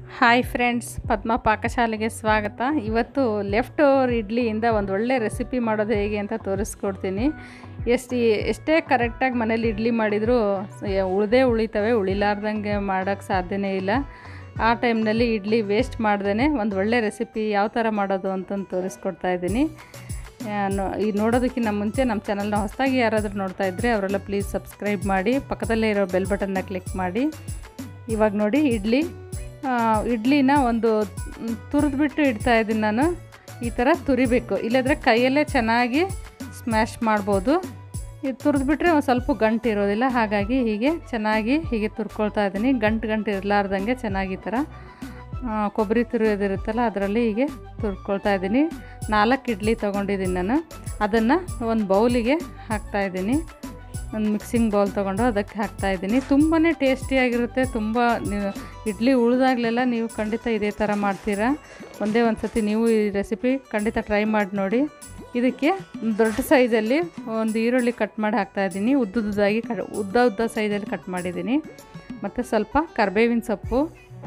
hi friends ಪದ್ಮ ಪಾಕಶಾಲೆಗೆ ಸ್ವಾಗತ ಇವತ್ತು left over ಇಡ್ಲಿಯಿಂದ ಒಂದು ಒಳ್ಳೆ ರೆಸಿಪಿ ಮಾಡೋದು ಹೇಗೆ ಅಂತ ತೋರಿಸ್ಕೊಡ್ತೀನಿ ಎಷ್ಟು ಎಷ್ಟೇ ಕರೆಕ್ಟಾಗಿ ಮನೇಲಿ ಇಡ್ಲಿ ಮಾಡಿದರೂ ಉಳಿದೇ ಉಳಿತವೆ ಉಳಿಲಾರ್ದಂಗೆ ಮಾಡೋಕ್ಕೆ ಸಾಧ್ಯನೇ ಇಲ್ಲ ಆ ಟೈಮ್ನಲ್ಲಿ ಇಡ್ಲಿ ವೇಸ್ಟ್ ಮಾಡ್ದೇ ಒಂದು ಒಳ್ಳೆ ರೆಸಿಪಿ ಯಾವ ಥರ ಮಾಡೋದು ಅಂತಂದು ತೋರಿಸ್ಕೊಡ್ತಾ ಇದ್ದೀನಿ ಆ, ನೋ- ಈ ನೋಡೋದಕ್ಕಿಂತ ಮುಂಚೆ ನಮ್ಮ ಚಾನಲ್ನ ಹೊಸದಾಗಿ ಯಾರಾದರೂ ನೋಡ್ತಾ ಇದ್ದರೆ ಅವರೆಲ್ಲ ಪ್ಲೀಸ್ ಸಬ್ಸ್ಕ್ರೈಬ್ ಮಾಡಿ ಪಕ್ಕದಲ್ಲೇ ಇರೋ ಬೆಲ್ ಬಟನ್ನ ಕ್ಲಿಕ್ ಮಾಡಿ ಇವಾಗ ನೋಡಿ ಇಡ್ಲಿ ಆ, ಇಡ್ಲಿನ ಒಂದು ತುರಿದ್ಬಿಟ್ಟು ಇಡ್ತಾ ಇದ್ದೀನಿ ನಾನು ಈ ಥರ ತುರಿಬೇಕು ಇಲ್ಲದ್ರೆ ಕೈಯಲ್ಲೇ ಚೆನ್ನಾಗಿ ಸ್ಮ್ಯಾಶ್ ಮಾಡ್ಬೋದು ಇದು ತುರಿದ್ಬಿಟ್ರೆ ಒಂದು ಸ್ವಲ್ಪ ಗಂಟು ಇರೋದಿಲ್ಲ ಹಾಗಾಗಿ ಹೀಗೆ ಚೆನ್ನಾಗಿ ಹೀಗೆ ತುರ್ಕೊಳ್ತಾ ಇದ್ದೀನಿ ಗಂಟು ಗಂಟು ಇರಲಾರ್ದಂಗೆ ಚೆನ್ನಾಗಿ ಈ ಥರ ಆ, ಕೊಬ್ಬರಿ ತುರಿಯೋದಿರುತ್ತಲ್ಲ ಅದರಲ್ಲಿ ಹೀಗೆ ತುರ್ಕೊಳ್ತಾ ಇದ್ದೀನಿ ನಾಲ್ಕು ಇಡ್ಲಿ ತೊಗೊಂಡಿದ್ದೀನಿ ನಾನು ಅದನ್ನು ಒಂದು ಬೌಲಿಗೆ ಹಾಕ್ತಾಯಿದ್ದೀನಿ ಒಂದು ಮಿಕ್ಸಿಂಗ್ ಬೌಲ್ ತೊಗೊಂಡು ಅದಕ್ಕೆ ಹಾಕ್ತಾಯಿದ್ದೀನಿ ತುಂಬಾ ಟೇಸ್ಟಿಯಾಗಿರುತ್ತೆ ತುಂಬ ನೀವು ಇಡ್ಲಿ ಉಳಿದಾಗಲೆಲ್ಲ ನೀವು ಖಂಡಿತ ಇದೇ ಥರ ಮಾಡ್ತೀರಾ ಒಂದೇ ಒಂದು ಸತಿ ನೀವು ಈ ರೆಸಿಪಿ ಖಂಡಿತ ಟ್ರೈ ಮಾಡಿ ನೋಡಿ ಇದಕ್ಕೆ ದೊಡ್ಡ ಸೈಜಲ್ಲಿ ಒಂದು ಈರುಳ್ಳಿ ಕಟ್ ಮಾಡಿ ಹಾಕ್ತಾಯಿದ್ದೀನಿ ಉದ್ದುದ್ದಾಗಿ ಕಟ್ ಉದ್ದ ಉದ್ದ ಸೈಜಲ್ಲಿ ಕಟ್ ಮಾಡಿದ್ದೀನಿ ಮತ್ತು ಸ್ವಲ್ಪ ಕರ್ಬೇವಿನ ಸೊಪ್ಪು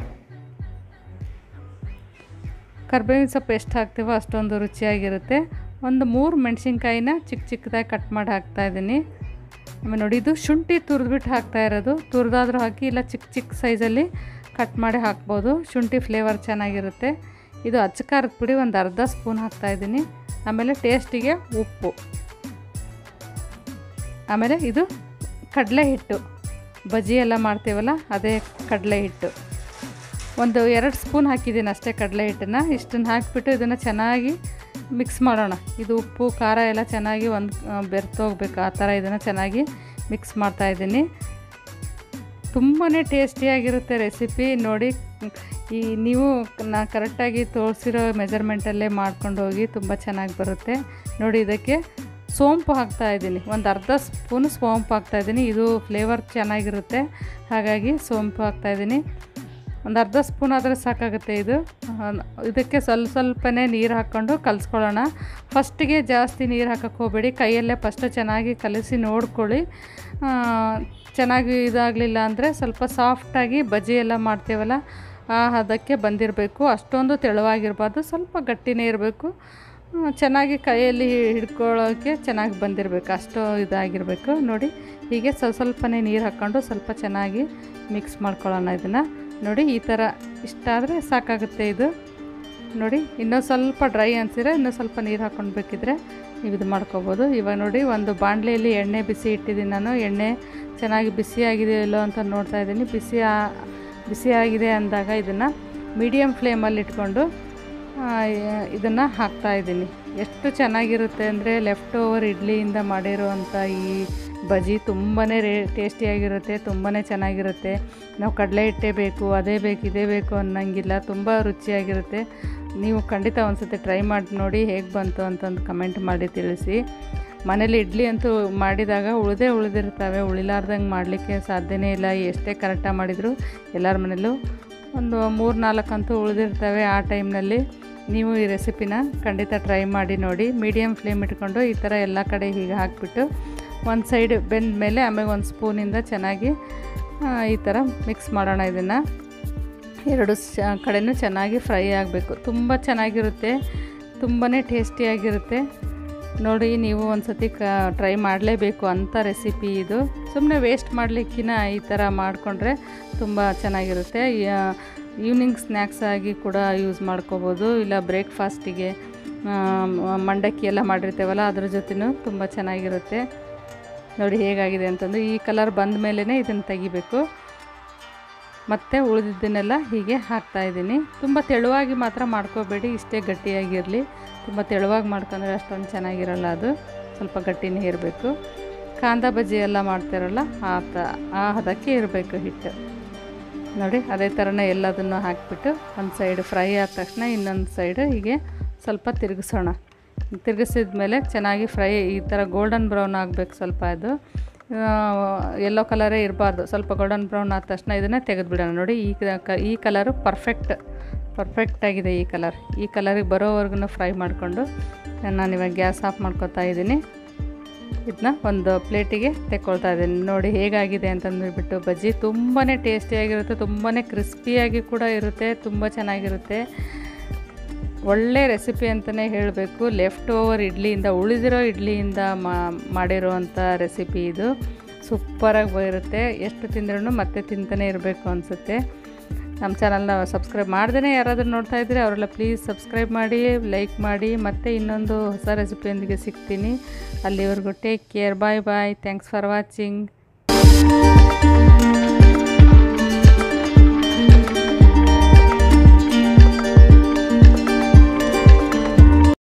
ಕರ್ಬೇವಿನ ಸೊಪ್ಪು ಎಷ್ಟು ಹಾಕ್ತೀವೋ ಅಷ್ಟೊಂದು ರುಚಿಯಾಗಿರುತ್ತೆ ಒಂದು ಮೂರು ಮೆಣಸಿನ್ಕಾಯಿನ ಚಿಕ್ಕ ಚಿಕ್ಕದಾಗಿ ಕಟ್ ಮಾಡಿ ಹಾಕ್ತಾಯಿದ್ದೀನಿ ಆಮೇಲೆ ನೋಡಿ ಇದು ಶುಂಠಿ ತುರಿದ್ಬಿಟ್ಟು ಹಾಕ್ತಾ ಇರೋದು ತುರಿದಾದ್ರೂ ಹಾಕಿ ಇಲ್ಲ ಚಿಕ್ಕ ಚಿಕ್ಕ ಸೈಜಲ್ಲಿ ಕಟ್ ಮಾಡಿ ಹಾಕ್ಬೋದು ಶುಂಠಿ ಫ್ಲೇವರ್ ಚೆನ್ನಾಗಿರುತ್ತೆ ಇದು ಅಚ್ಚ ಖಾರದ ಪುಡಿ ಒಂದು ಅರ್ಧ ಸ್ಪೂನ್ ಹಾಕ್ತಾಯಿದ್ದೀನಿ ಆಮೇಲೆ ಟೇಸ್ಟಿಗೆ ಉಪ್ಪು ಆಮೇಲೆ ಇದು ಕಡಲೆ ಹಿಟ್ಟು ಬಜ್ಜಿ ಎಲ್ಲ ಮಾಡ್ತೀವಲ್ಲ ಅದೇ ಕಡಲೆ ಹಿಟ್ಟು ಒಂದು ಎರಡು ಸ್ಪೂನ್ ಹಾಕಿದ್ದೀನಿ ಅಷ್ಟೇ ಕಡಲೆ ಹಿಟ್ಟನ್ನು ಇಷ್ಟನ್ನು ಹಾಕಿಬಿಟ್ಟು ಇದನ್ನು ಚೆನ್ನಾಗಿ ಮಿಕ್ಸ್ ಮಾಡೋಣ ಇದು ಉಪ್ಪು ಖಾರ ಎಲ್ಲ ಚೆನ್ನಾಗಿ ಒಂದು ಬೆರ್ತೋಗ್ಬೇಕು ಆ ಥರ ಇದನ್ನು ಚೆನ್ನಾಗಿ ಮಿಕ್ಸ್ ಮಾಡ್ತಾಯಿದ್ದೀನಿ ತುಂಬಾ ಟೇಸ್ಟಿಯಾಗಿರುತ್ತೆ ರೆಸಿಪಿ ನೋಡಿ ಈ ನೀವು ನಾ ಕರೆಕ್ಟಾಗಿ ತೋರಿಸಿರೋ ಮೆಜರ್ಮೆಂಟಲ್ಲೇ ಮಾಡ್ಕೊಂಡು ಹೋಗಿ ತುಂಬ ಚೆನ್ನಾಗಿ ಬರುತ್ತೆ ನೋಡಿ ಇದಕ್ಕೆ ಸೋಂಪು ಹಾಕ್ತಾ ಇದ್ದೀನಿ ಒಂದು ಅರ್ಧ ಸ್ಪೂನ್ ಸೋಂಪು ಹಾಕ್ತಾ ಇದ್ದೀನಿ ಇದು ಫ್ಲೇವರ್ ಚೆನ್ನಾಗಿರುತ್ತೆ ಹಾಗಾಗಿ ಸೋಂಪು ಹಾಕ್ತಾ ಇದ್ದೀನಿ ಒಂದು ಅರ್ಧ ಸ್ಪೂನ್ ಆದರೆ ಸಾಕಾಗುತ್ತೆ ಇದು ಆ, ಇದಕ್ಕೆ ಸ್ವಲ್ಪ ಸ್ವಲ್ಪನೇ ನೀರು ಹಾಕ್ಕೊಂಡು ಕಲಿಸ್ಕೊಳ್ಳೋಣ ಫಸ್ಟಿಗೆ ಜಾಸ್ತಿ ನೀರು ಹಾಕಕ್ಕೆ ಹೋಗಬೇಡಿ ಕೈಯಲ್ಲೇ ಫಸ್ಟು ಚೆನ್ನಾಗಿ ಕಲಸಿ ನೋಡ್ಕೊಳ್ಳಿ ಆ, ಚೆನ್ನಾಗಿ ಇದಾಗಲಿಲ್ಲ ಅಂದರೆ ಸ್ವಲ್ಪ ಸಾಫ್ಟಾಗಿ ಬಜ್ಜಿ ಎಲ್ಲ ಮಾಡ್ತೀವಲ್ಲ ಆ ಹದಕ್ಕೆ ಬಂದಿರಬೇಕು ಅಷ್ಟೊಂದು ತೆಳುವಾಗಿರಬಾರ್ದು ಸ್ವಲ್ಪ ಗಟ್ಟಿನೇ ಇರಬೇಕು ಚೆನ್ನಾಗಿ ಕೈಯಲ್ಲಿ ಹಿಡ್ಕೊಳ್ಳೋಕ್ಕೆ ಚೆನ್ನಾಗಿ ಬಂದಿರಬೇಕು ಅಷ್ಟು ಇದಾಗಿರಬೇಕು ನೋಡಿ ಹೀಗೆ ಸ್ವಲ್ಪ ಸ್ವಲ್ಪನೇ ನೀರು ಹಾಕ್ಕೊಂಡು ಸ್ವಲ್ಪ ಚೆನ್ನಾಗಿ ಮಿಕ್ಸ್ ಮಾಡ್ಕೊಳ್ಳೋಣ ಇದನ್ನು ನೋಡಿ ಈ ಥರ ಇಷ್ಟಾದರೆ ಸಾಕಾಗುತ್ತೆ ಇದು ನೋಡಿ ಇನ್ನೂ ಸ್ವಲ್ಪ ಡ್ರೈ ಅನಿಸಿದ್ರೆ ಇನ್ನೂ ಸ್ವಲ್ಪ ನೀರು ಹಾಕ್ಕೊಂಡು ಬೇಕಿದ್ರೆ ನೀವು ಇದು ಮಾಡ್ಕೋಬೋದು ಇವಾಗ ನೋಡಿ ಒಂದು ಬಾಣಲೆಯಲ್ಲಿ ಎಣ್ಣೆ ಬಿಸಿ ಇಟ್ಟಿದ್ದೀನಿ ನಾನು ಎಣ್ಣೆ ಚೆನ್ನಾಗಿ ಬಿಸಿಯಾಗಿದೆಯೋ ಇಲ್ಲೋ ಅಂತ ನೋಡ್ತಾ ಇದ್ದೀನಿ ಬಿಸಿ ಆ- ಬಿಸಿಯಾಗಿದೆ ಅಂದಾಗ ಇದನ್ನು ಮೀಡಿಯಮ್ ಫ್ಲೇಮಲ್ಲಿ ಇಟ್ಕೊಂಡು ಇದನ್ನು ಹಾಕ್ತಾಯಿದ್ದೀನಿ ಎಷ್ಟು ಚೆನ್ನಾಗಿರುತ್ತೆ ಅಂದರೆ ಲೆಫ್ಟ್ ಓವರ್ ಇಡ್ಲಿಯಿಂದ ಮಾಡಿರುವಂಥ ಈ ಬಜ್ಜಿ ತುಂಬಾ ರೇ ಟೇಸ್ಟಿಯಾಗಿರುತ್ತೆ ತುಂಬಾ ಚೆನ್ನಾಗಿರುತ್ತೆ ನಾವು ಕಡಲೆ ಹಿಟ್ಟೇ ಬೇಕು ಅದೇ ಬೇಕು ಇದೇ ಬೇಕು ಅನ್ನೋಂಗಿಲ್ಲ ತುಂಬ ರುಚಿಯಾಗಿರುತ್ತೆ ನೀವು ಖಂಡಿತ ಒಂದು ಸತಿ ಟ್ರೈ ಮಾಡಿ ನೋಡಿ ಹೇಗೆ ಬಂತು ಅಂತಂದು ಕಮೆಂಟ್ ಮಾಡಿ ತಿಳಿಸಿ ಮನೇಲಿ ಇಡ್ಲಿ ಅಂತೂ ಮಾಡಿದಾಗ ಉಳಿದೇ ಉಳಿದಿರ್ತವೆ ಉಳಿಲಾರ್ದಂಗೆ ಮಾಡಲಿಕ್ಕೆ ಸಾಧ್ಯನೇ ಇಲ್ಲ ಎಷ್ಟೇ ಕರೆಕ್ಟಾಗಿ ಮಾಡಿದರೂ ಎಲ್ಲರ ಮನೇಲೂ ಒಂದು ಮೂರು ನಾಲ್ಕು ಅಂತೂ ಉಳಿದಿರ್ತವೆ ಆ ಟೈಮ್ನಲ್ಲಿ ನೀವು ಈ ರೆಸಿಪಿನ ಖಂಡಿತ ಟ್ರೈ ಮಾಡಿ ನೋಡಿ ಮೀಡಿಯಮ್ ಫ್ಲೇಮ್ ಇಟ್ಕೊಂಡು ಈ ಥರ ಎಲ್ಲ ಕಡೆ ಹೀಗೆ ಹಾಕಿಬಿಟ್ಟು ಒಂದು ಸೈಡ್ ಬೆಂದ ಮೇಲೆ ಆಮೇಲೆ ಒಂದು ಸ್ಪೂನಿಂದ ಚೆನ್ನಾಗಿ ಆ, ಈ ಥರ ಮಿಕ್ಸ್ ಮಾಡೋಣ ಇದನ್ನು ಎರಡು ಸ ಕಡೆನೂ ಚೆನ್ನಾಗಿ ಫ್ರೈ ಆಗಬೇಕು ತುಂಬ ಚೆನ್ನಾಗಿರುತ್ತೆ ತುಂಬಾ ಟೇಸ್ಟಿಯಾಗಿರುತ್ತೆ ನೋಡಿ ನೀವು ಒಂದು ಸತಿ ಕ ಟ್ರೈ ಮಾಡಲೇಬೇಕು ಅಂಥ ರೆಸಿಪಿ ಇದು ಸುಮ್ಮನೆ ವೇಸ್ಟ್ ಮಾಡಲಿಕ್ಕಿನ ಈ ಥರ ಮಾಡಿಕೊಂಡ್ರೆ ತುಂಬ ಚೆನ್ನಾಗಿರುತ್ತೆ ಈವ್ನಿಂಗ್ ಸ್ನ್ಯಾಕ್ಸ್ ಆಗಿ ಕೂಡ ಯೂಸ್ ಮಾಡ್ಕೋಬೋದು ಇಲ್ಲ ಬ್ರೇಕ್ಫಾಸ್ಟಿಗೆ ಮಂಡಕ್ಕಿ ಎಲ್ಲ ಮಾಡಿರ್ತೇವಲ್ಲ ಅದ್ರ ಜೊತೆನೂ ತುಂಬ ಚೆನ್ನಾಗಿರುತ್ತೆ ನೋಡಿ ಹೇಗಾಗಿದೆ ಅಂತಂದು ಈ ಕಲರ್ ಬಂದ ಮೇಲೇ ಇದನ್ನು ತೆಗಿಬೇಕು ಮತ್ತು ಉಳಿದಿದ್ದನ್ನೆಲ್ಲ ಹೀಗೆ ಹಾಕ್ತಾಯಿದ್ದೀನಿ ತುಂಬ ತೆಳುವಾಗಿ ಮಾತ್ರ ಮಾಡ್ಕೋಬೇಡಿ ಇಷ್ಟೇ ಗಟ್ಟಿಯಾಗಿರಲಿ ತುಂಬ ತೆಳುವಾಗಿ ಮಾಡ್ಕೊಂಡ್ರೆ ಅಷ್ಟೊಂದು ಚೆನ್ನಾಗಿರಲ್ಲ ಅದು ಸ್ವಲ್ಪ ಗಟ್ಟಿನೇ ಇರಬೇಕು ಕಾಂದ ಬಜ್ಜಿ ಎಲ್ಲ ಮಾಡ್ತಾರಲ್ಲ ಆ ತ ಆ ಹದಕ್ಕೆ ಇರಬೇಕು ಹಿಟ್ಟು ನೋಡಿ ಅದೇ ಥರನೇ ಎಲ್ಲದನ್ನು ಹಾಕಿಬಿಟ್ಟು ಒಂದು ಸೈಡ್ ಫ್ರೈ ಆದ ತಕ್ಷಣ ಇನ್ನೊಂದು ಸೈಡು ಹೀಗೆ ಸ್ವಲ್ಪ ತಿರುಗಿಸೋಣ ತಿರುಗಿಸಿದ ಮೇಲೆ ಚೆನ್ನಾಗಿ ಫ್ರೈ ಈ ಥರ ಗೋಲ್ಡನ್ ಬ್ರೌನ್ ಆಗಬೇಕು ಸ್ವಲ್ಪ ಅದು ಯೆಲ್ಲೋ ಕಲರೇ ಇರಬಾರ್ದು ಸ್ವಲ್ಪ ಗೋಲ್ಡನ್ ಬ್ರೌನ್ ಆದ ತಕ್ಷಣ ಇದನ್ನು ತೆಗೆದುಬಿಡೋಣ ನೋಡಿ ಈ ಕ ಈ ಕಲರು ಪರ್ಫೆಕ್ಟ್ ಪರ್ಫೆಕ್ಟಾಗಿದೆ ಈ ಕಲರ್ ಈ ಕಲರಿಗೆ ಬರೋವರೆಗೂ ಫ್ರೈ ಮಾಡಿಕೊಂಡು ನಾನಿವಾಗ ಗ್ಯಾಸ್ ಆಫ್ ಮಾಡ್ಕೊತಾ ಇದ್ದೀನಿ ಇದನ್ನ ಒಂದು ಪ್ಲೇಟಿಗೆ ತೆಕ್ಕೊಳ್ತಾ ಇದ್ದೀನಿ ನೋಡಿ ಹೇಗಾಗಿದೆ ಅಂತಂದ್ಬಿಟ್ಟು ಬಜ್ಜಿ ತುಂಬಾ ಟೇಸ್ಟಿಯಾಗಿರುತ್ತೆ ತುಂಬಾ ಕ್ರಿಸ್ಪಿಯಾಗಿ ಕೂಡ ಇರುತ್ತೆ ತುಂಬ ಚೆನ್ನಾಗಿರುತ್ತೆ ಒಳ್ಳೆ ರೆಸಿಪಿ ಅಂತಲೇ ಹೇಳಬೇಕು ಲೆಫ್ಟ್ ಓವರ್ ಇಡ್ಲಿಯಿಂದ ಉಳಿದಿರೋ ಇಡ್ಲಿಯಿಂದ ಮಾಡಿರೋವಂಥ ರೆಸಿಪಿ ಇದು ಸೂಪರಾಗಿ ಬರುತ್ತೆ ಎಷ್ಟು ತಿಂದ್ರೂ ಮತ್ತೆ ತಿಂತಾನೆ ಇರಬೇಕು ಅನಿಸುತ್ತೆ ನಮ್ಮ ಚಾನಲ್ನ ಸಬ್ಸ್ಕ್ರೈಬ್ ಮಾಡ್ದೇ ಯಾರಾದರೂ ನೋಡ್ತಾ ಇದ್ದರೆ ಅವರೆಲ್ಲ ಪ್ಲೀಸ್ ಸಬ್ಸ್ಕ್ರೈಬ್ ಮಾಡಿ ಲೈಕ್ ಮಾಡಿ ಮತ್ತೆ ಇನ್ನೊಂದು ಹೊಸ ರೆಸಿಪಿಯೊಂದಿಗೆ ಸಿಗ್ತೀನಿ ಅಲ್ಲಿವರೆಗೂ take care bye bye thanks for watching